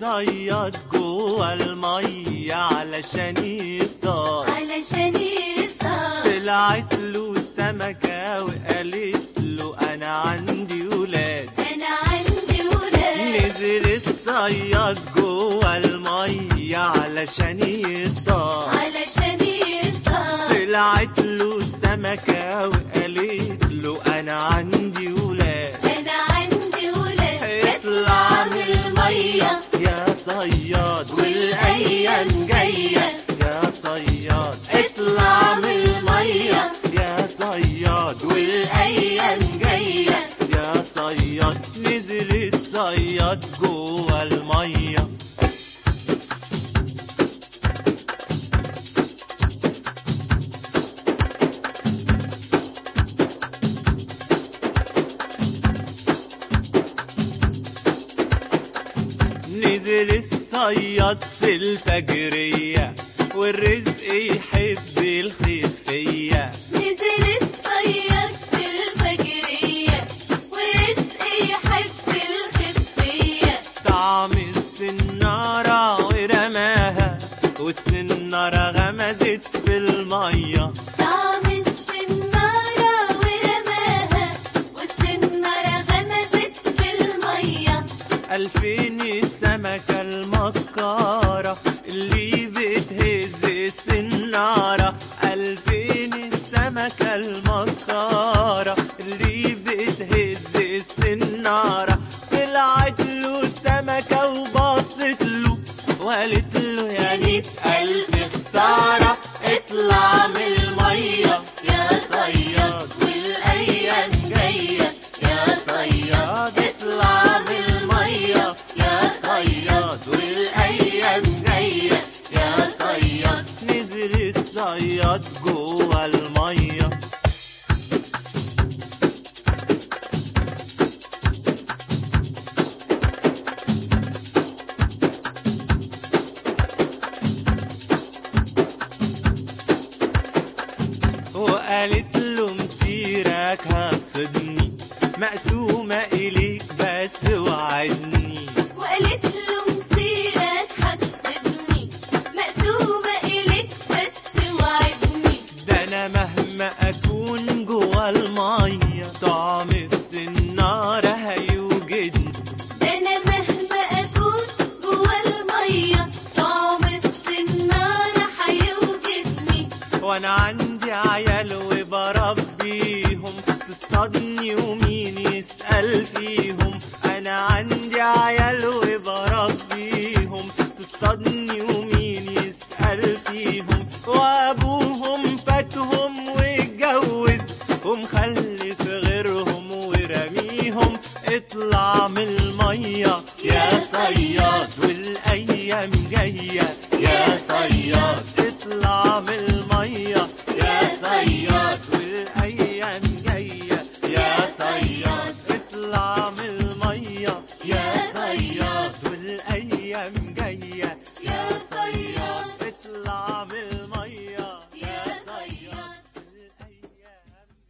الصياد جوه المية علشان يصطاد علشان يصطاد طلعت له سمكة وقالت له أنا عندي ولاد انا عندي ولاد نزل الصياد جوه المية علشان يصطاد علشان يصطاد طلعت له سمكة وقالت له أنا عندي ولاد انا عندي ولاد اطلع من المية يا صياد والأيام جاية يا صياد اطلع من المية يا صياد والأيام جاية يا صياد نزل الصياد جوه المية نزل الصياد في الفجرية والرزق يحب الخفية نزل الصياد في الفجرية والرزق يحب الخفية طعم السنارة ورماها والسنارة غمزت في المية طعم السنارة ورماها والسنارة غمزت في المية ألفين السمكة المكارة اللي بتهز السنارة ألفين السمكة المكارة اللي بتهز السنارة طلعت له سمكة وبصت له وقالت له يا نيت ألف خسارة اطلع من المية يا صياد والأيام جاية يا صياد اطلع من المية يا صياد والأيام جاية يا صياد نزل الصياد جوه المية وقالت له مسيرك هتصدني مقسومة إليك بس وعدني وقالت له مسيرك هتصدني مقسومة إليك بس وعدني ده أنا مهما أكون جوا المية طعم السنارة هيوجدني ده أنا مهما أكون جوا المية طعم السنارة هيوجدني وأنا عندي عيال وبربيهم تصطادني ومين يسأل فيهم أنا عندي عيال وبربيهم تصطادني ومين يسأل فيهم وأبوهم فاتهم واتجوز ومخلف غيرهم ورميهم اطلع من المية يا صياد والأيام جاية يا صياد اطلع من المية يا صياد